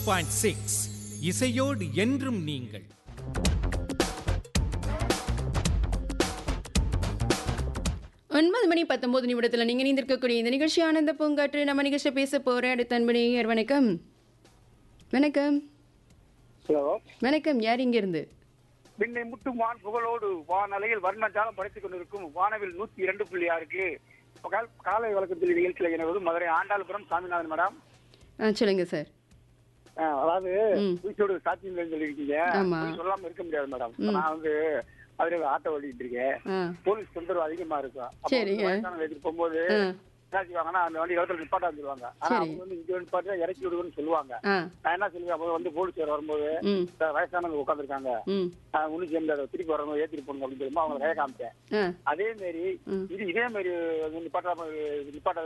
Point six இசையோடு என்றும் நீங்கள் ஒன்பது மணி பத்தொன்பது நிமிடத்தில் நீங்கள் இணைந்திருக்கக்கூடிய இந்த நிகழ்ச்சி ஆனந்த பூங்காற்று நம்ம நிகழ்ச்சியை பேச போகிற அடுத்த அன்பனையர் வணக்கம் வணக்கம் ஹலோ வணக்கம் யார் இங்கிருந்து விண்ணை முட்டும் வான் புகழோடு வானலையில் வர்ணஜாலம் படைத்துக் கொண்டிருக்கும் வானவில் நூத்தி இரண்டு புள்ளி ஆறுக்கு கால்- காலை வழக்கத்தில் நிகழ்ச்சியில் இணைவது மதுரை ஆண்டாள்புரம் சாமிநாதன் மேடம் ஆ சொல்லுங்க சார் அஹ், அதாவது ம். பூச்சோடு சாத்தியம் இல்லைன்னு சொல்லியிருக்கீங்க ஆமா. பொய் சொல்லாம இருக்க முடியாது மேடம் நான் வந்து அதில் ஆட்டோ ஓட்டிட்டு இருக்கேன் ஆ போலீஸ் தொந்தரவு அதிகமா இருக்கும் அப்ப வந்து சரிங்க. வயசானவங்க எடுத்துட்டு போகும்போது ஆ என்ன செய்வாங்கன்னா அந்த வண்டி இடத்துல நிப்பாட்டா வந்துருவாங்க ஆனா சரி. அவங்க வந்து இங்க நிப்பாட்டி இறக்கி விடுவேன்னு சொல்லுவாங்க ஆ நான் என்ன சொல்லுவேன் அப்போ வந்து போலீஸ் வரும்போது ம் "சார், வயசானவங்க உட்காந்துருக்காங்க ம் ஒண்ணு சேர்ந்து அதை திருப்பி வரணும் ஏத்திட்டு போகணும் அப்படின்னு சொல்லும்போது அவங்க கையை காமிச்சேன் ஆ அதே மாதிரி ம். இது இதே மாதிரி நிப்பாட்டா நிப்பாட்ட